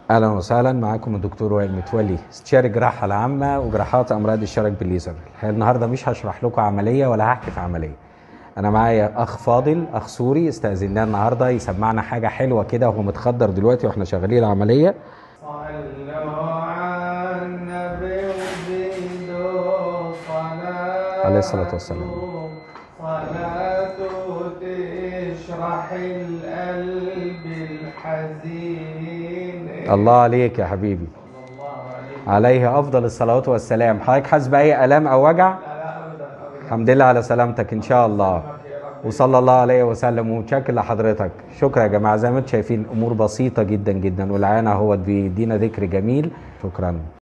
اهلا وسهلا معاكم الدكتور وائل متولي استشاري الجراحه العامه وجراحات امراض الشرج بالليزر الحقيقه النهارده مش هشرح لكم عمليه ولا هحكي في عمليه انا معايا اخ فاضل اخ سوري استاذناه النهارده يسمعنا حاجه حلوه كده وهو متخدر دلوقتي واحنا شغالين العمليه صلوا على النبي وزيدوا صلاة عليه الصلاة والسلام. صلاته تشرح القلب الحزين الله عليك يا حبيبي صلى الله عليه عليه افضل الصلاه والسلام حضرتك حاسس باي الام او وجع لا لا ابدا ابدا الحمد لله على سلامتك ان شاء الله وصلى الله عليه وسلم ومتشكر لحضرتك شكرا يا جماعه زي ما انتم شايفين امور بسيطه جدا جدا والعيان اهوت بيدينا ذكر جميل شكرا